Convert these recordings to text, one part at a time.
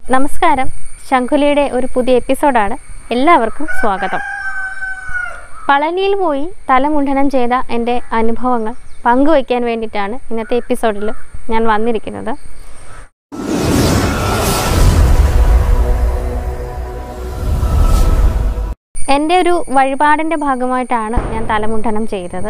നമസ്കാരം ശംഖുലിയുടെ ഒരു പുതിയ എപ്പിസോഡാണ് എല്ലാവർക്കും സ്വാഗതം പളനിയിൽ പോയി തലമുണ്ഡനം ചെയ്ത എൻ്റെ അനുഭവങ്ങൾ പങ്കുവയ്ക്കാൻ വേണ്ടിയിട്ടാണ് ഇന്നത്തെ എപ്പിസോഡിൽ ഞാൻ വന്നിരിക്കുന്നത് എൻ്റെ ഒരു വഴിപാടിൻ്റെ ഭാഗമായിട്ടാണ് ഞാൻ തലമുണ്ഡനം ചെയ്തത്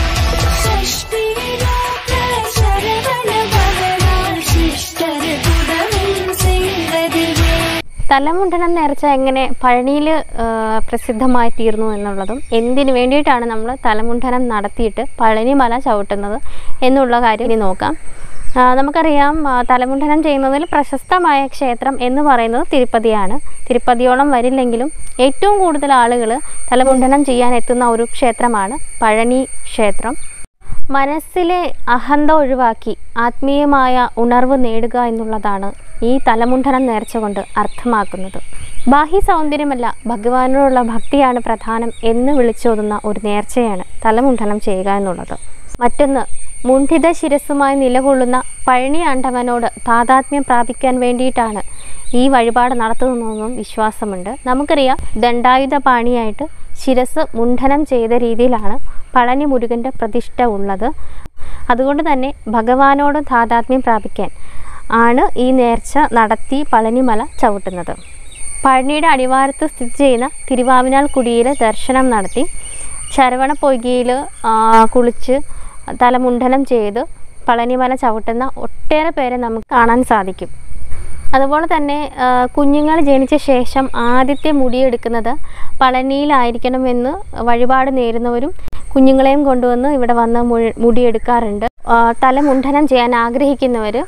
തലമുണ്ടനം നേർച്ച എങ്ങനെ പഴനിയിൽ പ്രസിദ്ധമായി തീർന്നു എന്നുള്ളതും എന്തിനു വേണ്ടിയിട്ടാണ് നമ്മൾ തലമുണ്ടനം നടത്തിയിട്ട് പഴനി മല ചവിട്ടുന്നത് എന്നുള്ള കാര്യം ഇനി നോക്കാം ആ, നമുക്കറിയാം ആ, തലമുണ്ടനം ചെയ്യുന്നതിൽ പ്രശസ്തമായ ക്ഷേത്രം എന്ന് പറയുന്നത് തിരുപ്പതിയാണ് തിരുപ്പതിയോളം വരില്ലെങ്കിലും ഏറ്റവും കൂടുതൽ ആളുകൾ തലമുണ്ടനം ചെയ്യാൻ എത്തുന്ന ഒരു ക്ഷേത്രമാണ് പഴനി ക്ഷേത്രം മനസ്സിലെ അഹന്ത ഒഴിവാക്കി ആത്മീയമായ ഉണർവ് നേടുക എന്നുള്ളതാണ് ഈ തലമുണ്ഡനം നേർച്ച കൊണ്ട് അർത്ഥമാക്കുന്നത് ബാഹ്യ സൗന്ദര്യമല്ല ഭഗവാനോടുള്ള ഭക്തിയാണ് പ്രധാനം എന്ന് വിളിച്ചോതുന്ന ഒരു നേർച്ചയാണ് തലമുണ്ഡനം ചെയ്യുക എന്നുള്ളത് മറ്റൊന്ന് മുണ്ഠിത ശിരസ്സുമായി നിലകൊള്ളുന്ന പഴനി ആണ്ടവനോട് താതാത്മ്യം പ്രാപിക്കാൻ വേണ്ടിയിട്ടാണ് ഈ വഴിപാട് നടത്തുന്നതെന്നും വിശ്വാസമുണ്ട് നമുക്കറിയാം ദണ്ഡായുധ പാണിയായിട്ട് ശിരസ് മുണ്ഡനം ചെയ്ത രീതിയിലാണ് പളനി മുരുകൻ്റെ പ്രതിഷ്ഠ ഉള്ളത് അതുകൊണ്ട് തന്നെ ഭഗവാനോട് താതാത്മ്യം പ്രാപിക്കാൻ ആണ് ഈ നേർച്ച നടത്തി പളനിമല ചവിട്ടുന്നത് പഴനിയുടെ അടിവാരത്ത് സ്ഥിതി ചെയ്യുന്ന തിരുവാവിനാൽ കുടിയിൽ ദർശനം നടത്തി ശരവണ പൊയ്കയിൽ കുളിച്ച് തലമുണ്ഡനം ചെയ്ത് പളനിമല ചവിട്ടുന്ന ഒട്ടേറെ പേരെ നമുക്ക് കാണാൻ സാധിക്കും അതുപോലെ തന്നെ ആ, കുഞ്ഞുങ്ങൾ ജനിച്ച ശേഷം ആദ്യത്തെ മുടിയെടുക്കുന്നത് പളനിയിലായിരിക്കണമെന്ന് വഴിപാട് നേരുന്നവരും കുഞ്ഞുങ്ങളെയും കൊണ്ടുവന്ന് ഇവിടെ വന്ന് മുഴ- മുടിയെടുക്കാറുണ്ട് ആ, തലമുണ്ഡനം ചെയ്യാൻ ആഗ്രഹിക്കുന്നവർ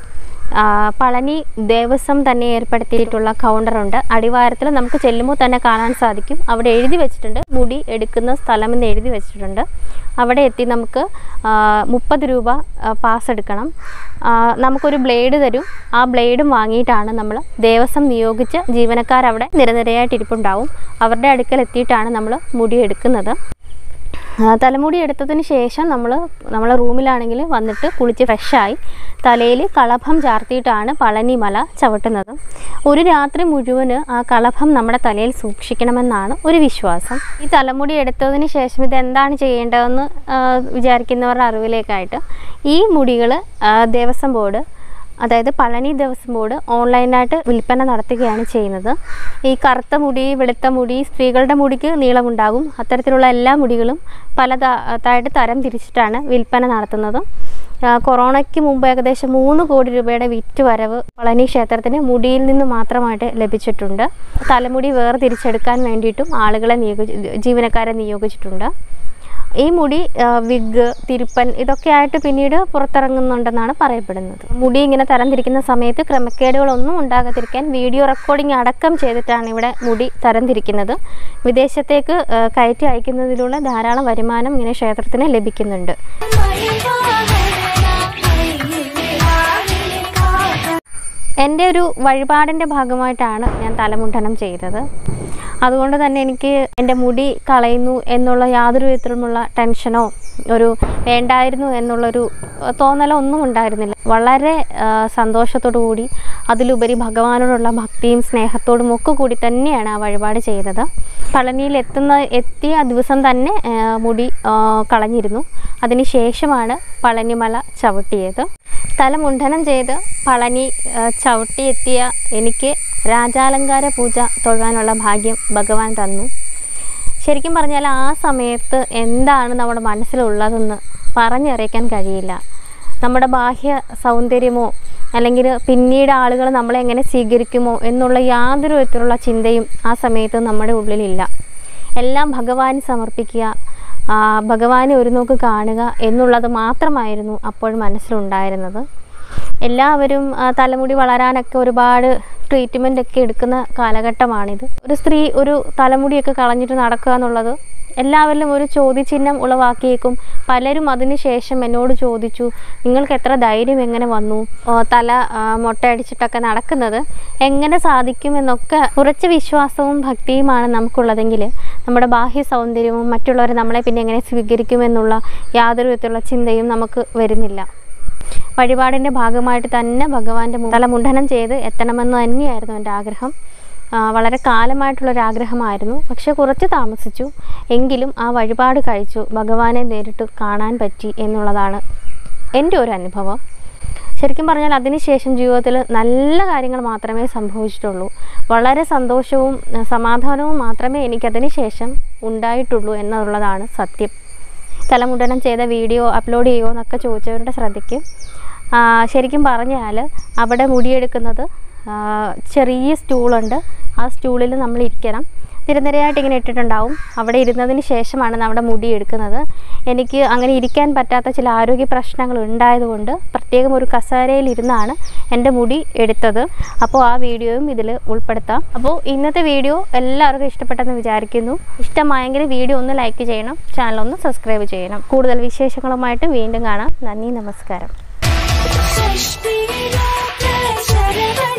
പളനി ദേവസ്വം തന്നെ ഏർപ്പെടുത്തിയിട്ടുള്ള കൗണ്ടറുണ്ട് അടിവാരത്തിൽ നമുക്ക് ചെല്ലുമ്പോൾ തന്നെ കാണാൻ സാധിക്കും അവിടെ എഴുതി വെച്ചിട്ടുണ്ട് മുടി എടുക്കുന്ന സ്ഥലം എന്ന് എഴുതി വെച്ചിട്ടുണ്ട് അവിടെ എത്തി നമുക്ക് മുപ്പത് രൂപ ആ, പാസ് എടുക്കണം ആ, നമുക്കൊരു ബ്ലേഡ് തരും ആ ബ്ലേഡും വാങ്ങിയിട്ടാണ് നമ്മൾ ദേവസ്വം നിയോഗിച്ച ജീവനക്കാർ അവിടെ നിരനിരയായിട്ട് ഇരിപ്പുണ്ടാവും അവരുടെ അടുക്കൽ എത്തിയിട്ടാണ് നമ്മൾ മുടി എടുക്കുന്നത് ആ, തലമുടി എടുത്തതിന് ശേഷം നമ്മൾ നമ്മളെ റൂമിലാണെങ്കിൽ വന്നിട്ട് കുളിച്ച് ഫ്രഷായി തലയിൽ കളഭം ചാർത്തിയിട്ടാണ് പളനി മല ചവിട്ടുന്നത് ഒരു രാത്രി മുഴുവന് ആ കളഭം നമ്മുടെ തലയിൽ സൂക്ഷിക്കണമെന്നാണ് ഒരു വിശ്വാസം ഈ തലമുടി എടുത്തതിന് ശേഷം ഇത് എന്താണ് ചെയ്യേണ്ടതെന്ന് ആ, വിചാരിക്കുന്നവരുടെ അറിവിലേക്കായിട്ട് ഈ മുടികൾ ദേവസ്വം ബോർഡ് അതായത് പളനി ദേവസ്വം ബോർഡ് ഓൺലൈനായിട്ട് വിൽപ്പന നടത്തുകയാണ് ചെയ്യുന്നത് ഈ കറുത്ത മുടി വെളുത്ത മുടി സ്ത്രീകളുടെ മുടിക്ക് നീളമുണ്ടാകും അത്തരത്തിലുള്ള എല്ലാ മുടികളും പലതായിട്ട് തരം തിരിച്ചിട്ടാണ് വിൽപ്പന നടത്തുന്നത് ആ, കൊറോണയ്ക്ക് മുമ്പ് ഏകദേശം മൂന്ന് കോടി രൂപയുടെ വിറ്റ് വരവ് പളനി ക്ഷേത്രത്തിന് മുടിയിൽ നിന്ന് മാത്രമായിട്ട് ലഭിച്ചിട്ടുണ്ട് തലമുടി വേർതിരിച്ചെടുക്കാൻ വേണ്ടിയിട്ടും ആളുകളെ നിയോഗി ജീവനക്കാരെ നിയോഗിച്ചിട്ടുണ്ട് ഈ മുടി ആ, വിഗ് തിരുപ്പൻ ഇതൊക്കെ ആയിട്ട് പിന്നീട് പുറത്തിറങ്ങുന്നുണ്ടെന്നാണ് പറയപ്പെടുന്നത് മുടി ഇങ്ങനെ തരംതിരിക്കുന്ന സമയത്ത് ക്രമക്കേടുകളൊന്നും ഉണ്ടാകാതിരിക്കാൻ വീഡിയോ റെക്കോർഡിംഗ് അടക്കം ചെയ്തിട്ടാണ് ഇവിടെ മുടി തരംതിരിക്കുന്നത് വിദേശത്തേക്ക് ആ, കയറ്റി അയക്കുന്നതിലൂടെ ധാരാളം വരുമാനം ഇങ്ങനെ ക്ഷേത്രത്തിന് ലഭിക്കുന്നുണ്ട് എൻ്റെ ഒരു വഴിപാടിൻ്റെ ഭാഗമായിട്ടാണ് ഞാൻ തലമുണ്ഡനം ചെയ്തത് അതുകൊണ്ട് തന്നെ എനിക്ക് എൻ്റെ മുടി കളയുന്നു എന്നുള്ള യാതൊരു വിധത്തിലുമുള്ള ടെൻഷനോ ഒരു വേണ്ടായിരുന്നു എന്നുള്ളൊരു അഹ് തോന്നലോ ഒന്നും ഉണ്ടായിരുന്നില്ല വളരെ ആഹ് സന്തോഷത്തോടു കൂടി അതിലുപരി ഭഗവാനോടുള്ള ഭക്തിയും സ്നേഹത്തോടും ഒക്കെ കൂടി തന്നെയാണ് ആ വഴിപാട് ചെയ്തത് പളനിയിൽ എത്തുന്ന എത്തിയ ദിവസം തന്നെ ആഹ് മുടി ആഹ് കളഞ്ഞിരുന്നു അതിന് ശേഷമാണ് പളനിമല ചവിട്ടിയത് തലമുണ്ഡനം ചെയ്ത് പളനി ആഹ് ചവിട്ടിയെത്തിയ എനിക്ക് രാജാലങ്കാര പൂജ തൊഴാനുള്ള ഭാഗ്യം ഭഗവാൻ തന്നു ശരിക്കും പറഞ്ഞാൽ ആ സമയത്ത് എന്താണ് നമ്മുടെ മനസ്സിലുള്ളതെന്ന് പറഞ്ഞറിയിക്കാൻ കഴിയില്ല നമ്മുടെ ബാഹ്യ സൗന്ദര്യമോ അല്ലെങ്കിൽ പിന്നീട് ആളുകൾ നമ്മളെ എങ്ങനെ സ്വീകരിക്കുമോ എന്നുള്ള യാതൊരു വിധത്തിലുള്ള ചിന്തയും ആ സമയത്ത് നമ്മുടെ ഉള്ളിലില്ല എല്ലാം ഭഗവാന് സമർപ്പിക്കുക ആ, ഭഗവാനെ ഒരു നോക്ക് കാണുക എന്നുള്ളത് മാത്രമായിരുന്നു അപ്പോൾ മനസ്സിലുണ്ടായിരുന്നത് എല്ലാവരും ആ, തലമുടി വളരാനൊക്കെ ഒരുപാട് ട്രീറ്റ്മെൻ്റ് ഒക്കെ എടുക്കുന്ന കാലഘട്ടമാണിത് ഒരു സ്ത്രീ ഒരു തലമുടിയൊക്കെ കളഞ്ഞിട്ട് നടക്കുക എന്നുള്ളത് എല്ലാവരിലും ഒരു ചോദ്യചിഹ്നം ഉളവാക്കിയേക്കും പലരും അതിന് ശേഷം എന്നോട് ചോദിച്ചു നിങ്ങൾക്ക് എത്ര ധൈര്യം എങ്ങനെ വന്നു ഓ, തല ആ, മൊട്ടയടിച്ചിട്ടൊക്കെ നടക്കുന്നത് എങ്ങനെ സാധിക്കുമെന്നൊക്കെ ഉറച്ച വിശ്വാസവും ഭക്തിയുമാണ് നമുക്കുള്ളതെങ്കിൽ നമ്മുടെ ബാഹ്യ സൗന്ദര്യവും മറ്റുള്ളവരെ നമ്മളെ പിന്നെ എങ്ങനെ സ്വീകരിക്കുമെന്നുള്ള യാതൊരു വിധത്തിലുള്ള ചിന്തയും നമുക്ക് വരുന്നില്ല വഴിപാടിൻ്റെ ഭാഗമായിട്ട് തന്നെ ഭഗവാന്റെ മു- തലമുണ്ഡനം ചെയ്ത് എത്തണമെന്ന് തന്നെയായിരുന്നു എൻ്റെ ആഗ്രഹം ആ, വളരെ കാലമായിട്ടുള്ളൊരു ആഗ്രഹമായിരുന്നു പക്ഷെ കുറച്ച് താമസിച്ചു എങ്കിലും ആ വഴിപാട് കഴിച്ചു ഭഗവാനെ നേരിട്ട് കാണാൻ പറ്റി എന്നുള്ളതാണ് എൻ്റെ ഒരു അനുഭവം ശരിക്കും പറഞ്ഞാൽ അതിനുശേഷം ജീവിതത്തിൽ നല്ല കാര്യങ്ങൾ മാത്രമേ സംഭവിച്ചിട്ടുള്ളൂ വളരെ സന്തോഷവും ആ, സമാധാനവും മാത്രമേ എനിക്കതിന് ശേഷം ഉണ്ടായിട്ടുള്ളൂ എന്നുള്ളതാണ് സത്യം തലമുണ്ടനം ചെയ്ത വീഡിയോ അപ്ലോഡ് ചെയ്യുമോ എന്നൊക്കെ ചോദിച്ചവരുടെ ശ്രദ്ധയ്ക്ക് ആ, ശരിക്കും പറഞ്ഞാൽ അവിടെ മുടിയെടുക്കുന്നത് ആ, ചെറിയ സ്റ്റൂളുണ്ട് ആ സ്റ്റൂളിൽ നമ്മൾ ഇരിക്കണം നിരനിരയായിട്ട് ഇങ്ങനെ ഇട്ടിട്ടുണ്ടാവും അവിടെ ഇരുന്നതിന് ശേഷമാണ് നമ്മുടെ മുടി എടുക്കുന്നത് എനിക്ക് അങ്ങനെ ഇരിക്കാൻ പറ്റാത്ത ചില ആരോഗ്യ പ്രശ്നങ്ങൾ ഉണ്ടായതുകൊണ്ട് പ്രത്യേകം ഒരു കസേരയിൽ ഇരുന്നാണ് എൻ്റെ മുടി എടുത്തത് അപ്പോൾ ആ വീഡിയോയും ഇതിൽ ഉൾപ്പെടുത്താം അപ്പോൾ ഇന്നത്തെ വീഡിയോ എല്ലാവർക്കും ഇഷ്ടപ്പെട്ടെന്ന് വിചാരിക്കുന്നു ഇഷ്ടമായെങ്കിൽ വീഡിയോ ഒന്ന് ലൈക്ക് ചെയ്യണം ചാനൽ ഒന്ന് സബ്സ്ക്രൈബ് ചെയ്യണം കൂടുതൽ വിശേഷങ്ങളുമായിട്ട് വീണ്ടും കാണാം നന്ദി നമസ്കാരം षष्टिलोक शरवण